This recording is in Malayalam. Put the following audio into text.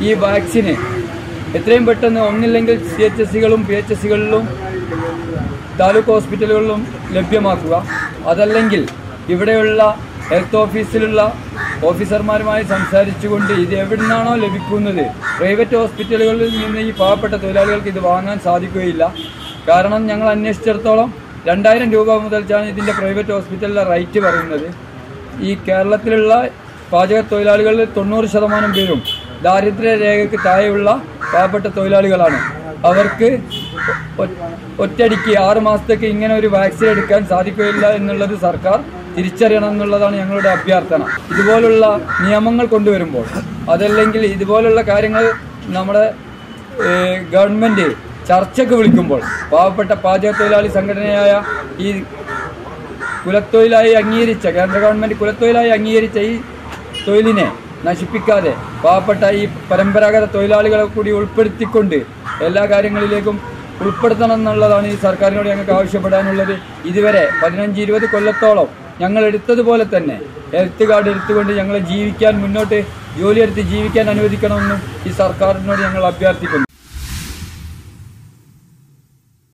ഈ വാക്സിന് എത്രയും പെട്ടെന്ന് ഒന്നില്ലെങ്കിൽ സി എച്ച് എസ് സികളും പി എച്ച് എസ് സികളിലും താലൂക്ക് ഹോസ്പിറ്റലുകളിലും ലഭ്യമാക്കുക അതല്ലെങ്കിൽ ഇവിടെയുള്ള ഹെൽത്ത് ഓഫീസിലുള്ള ഓഫീസർമാരുമായി സംസാരിച്ചുകൊണ്ട് ഇത് എവിടെ നിന്നാണോ ലഭിക്കുന്നത് പ്രൈവറ്റ് ഹോസ്പിറ്റലുകളിൽ നിന്ന് ഈ പാവപ്പെട്ട തൊഴിലാളികൾക്ക് ഇത് വാങ്ങാൻ സാധിക്കുകയില്ല കാരണം ഞങ്ങൾ അന്വേഷിച്ചിടത്തോളം രണ്ടായിരം രൂപ മുതലാണ് ഇതിൻ്റെ പ്രൈവറ്റ് ഹോസ്പിറ്റലിലെ റേറ്റ് പറയുന്നത് ഈ കേരളത്തിലുള്ള പാചക തൊഴിലാളികളിൽ തൊണ്ണൂറ് ശതമാനം പേരും ദാരിദ്ര്യ രേഖയ്ക്ക് താഴെയുള്ള പാവപ്പെട്ട തൊഴിലാളികളാണ് അവർക്ക് ഒ- ഒറ്റയടിക്ക് ആറ് മാസത്തേക്ക് ഇങ്ങനെ ഒരു വാക്സിൻ എടുക്കാൻ സാധിക്കുകയില്ല എന്നുള്ളത് സർക്കാർ തിരിച്ചറിയണം എന്നുള്ളതാണ് ഞങ്ങളുടെ അഭ്യർത്ഥന ഇതുപോലുള്ള നിയമങ്ങൾ കൊണ്ടുവരുമ്പോൾ അതല്ലെങ്കിൽ ഇതുപോലുള്ള കാര്യങ്ങൾ നമ്മുടെ ഏഹ്, ഗവൺമെൻറ് ചർച്ചയ്ക്ക് വിളിക്കുമ്പോൾ പാവപ്പെട്ട പാചക തൊഴിലാളി സംഘടനയായ ഈ കുലത്തൊഴിലായി അംഗീകരിച്ച കേന്ദ്ര ഗവൺമെൻറ് കുലത്തൊഴിലായി അംഗീകരിച്ച ഈ തൊഴിലിനെ നശിപ്പിക്കാതെ പാവപ്പെട്ട ഈ പരമ്പരാഗത തൊഴിലാളികളെ കൂടി ഉൾപ്പെടുത്തിക്കൊണ്ട് എല്ലാ കാര്യങ്ങളിലേക്കും ഉൾപ്പെടുത്തണം എന്നുള്ളതാണ് ഈ സർക്കാരിനോട് ഞങ്ങൾക്ക് ആവശ്യപ്പെടാനുള്ളത് ഇതുവരെ പതിനഞ്ച് ഇരുപത് കൊല്ലത്തോളം ഞങ്ങൾ എടുത്തതുപോലെ തന്നെ ഹെൽത്ത് കാർഡ് എടുത്തുകൊണ്ട് ഞങ്ങളെ ജീവിക്കാൻ മുന്നോട്ട് ജോലിയെടുത്ത് ജീവിക്കാൻ അനുവദിക്കണമെന്നും ഈ സർക്കാരിനോട് ഞങ്ങൾ അഭ്യർത്ഥിക്കുന്നു